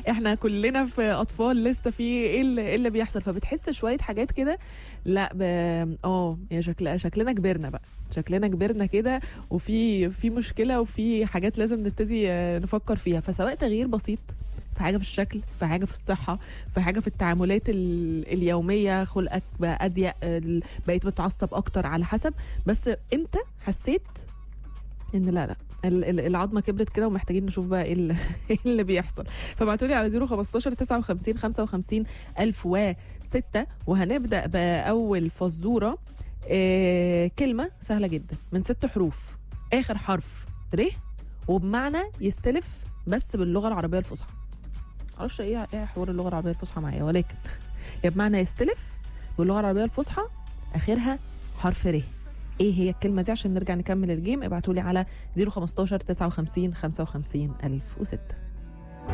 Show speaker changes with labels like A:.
A: احنا كلنا في اطفال لسه في ايه اللي, إيه اللي بيحصل فبتحس شويه حاجات كده لا ب... اه يا شكل شكلنا كبرنا بقى شكلنا كبرنا كده وفي في مشكله وفي حاجات لازم نبتدي آه، نفكر فيها فسواء تغيير بسيط في حاجه في الشكل في حاجه في الصحه في حاجه في التعاملات ال- اليوميه خلقك بقى اضيق ال- بقيت بتعصب اكتر على حسب بس انت حسيت ان لا لا ال- ال- العظمه كبرت كده ومحتاجين نشوف بقى ايه اللي, إيه اللي بيحصل فابعتوا لي على 015 59 55 1006 وهنبدا باول فزوره آه كلمه سهله جدا من ست حروف اخر حرف ر وبمعنى يستلف بس باللغه العربيه الفصحى معرفش ايه ايه حوار اللغه العربيه الفصحى معايا ولكن هي بمعنى يستلف باللغه العربيه الفصحى اخرها حرف ر ايه هي الكلمه دي عشان نرجع نكمل الجيم ابعتوا لي على 015 59 55 1006